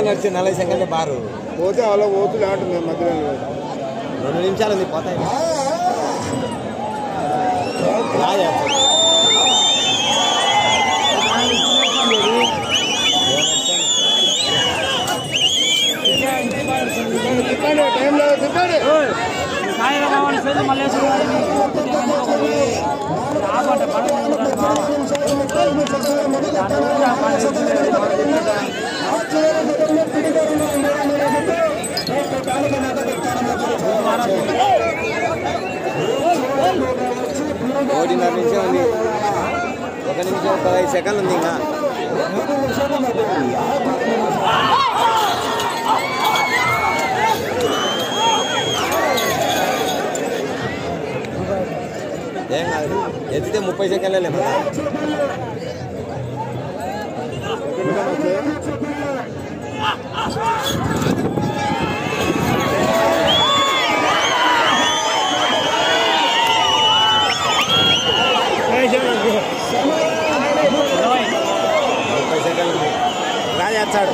బాగా నడిచి నలభై సెకండ్లు బారు పోతే అలా పోతులే అంటుంది మధ్యలో నిలబడి. రెండు నిమిషాలు ఉంది పోతాయి రాజా తిప్పండి టైం లేదు తిప్పండి ఒకటిన్నర నిమిషం ఉంది ఒక నిమిషం పదహైదు సెకండ్లు ఉంది ఇంకా ఏం కాదు ఎత్తితే ముప్పై సెకండ్లే మళ్ళా ముప్పై సెకండ్లు ఉంది రాజా వచ్చాడు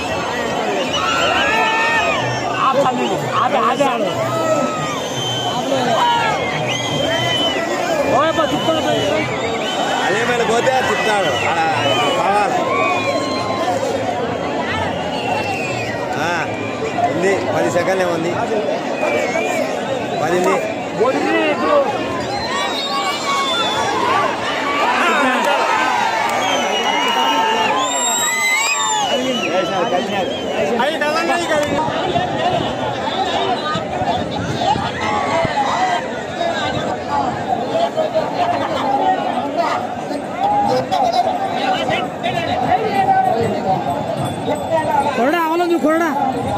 అదే మీద పోతే తిప్పుతాడు ఆడ పవర్ ఆ, ఉంది పది సెకండ్లు ఏముంది పది ఉంది కొరడా అవలందు కొరడా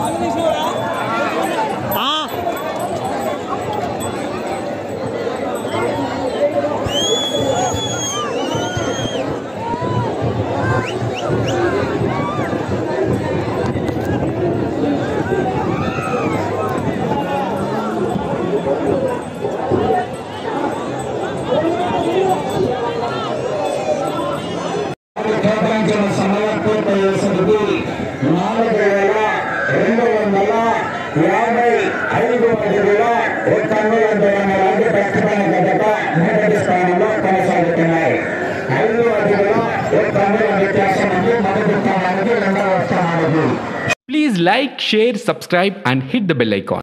కేటాయించిన సమయం పూర్తయ్యేసరికి నాలుగు వేల రెండు వందల యాభై ఐదు అడుగుల ఒక్క అంగుళం దూరం లాంటి ప్రస్తుతాన్ని గడప మొదటి స్థానంలో కొనసాగుతున్నాయి ఐదు అడుగుల ఒక్క అంగుళం వ్యత్యాసం ఉంది మొదటి స్థానానికి రెండవ స్థానానికి Please like, share, subscribe, and hit the bell icon.